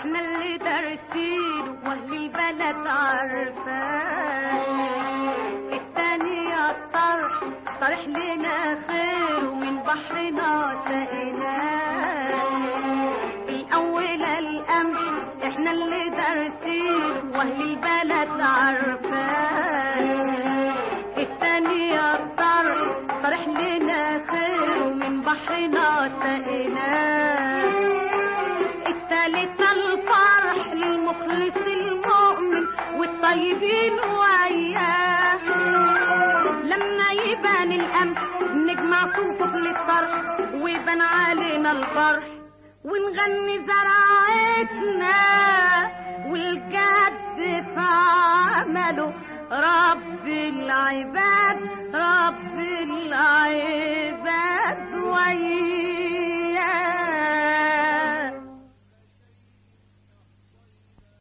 احنا اللي دارسينه واهل البلد عارفاه التاني الطرح طرح لنا خير ومن بحرنا سقيناه الأول القمح احنا اللي دارسين واهل البلد عارفاه التاني الطرح طرح لنا خير ومن بحرنا سقيناه التالتة الفرح للمخلص المؤمن والطيبين وياه لما يبان القمح نجمع صوفه للطرح ويبان علينا الفرح ونغني زراعتنا والجد في عمله رب العباد رب العباد وياه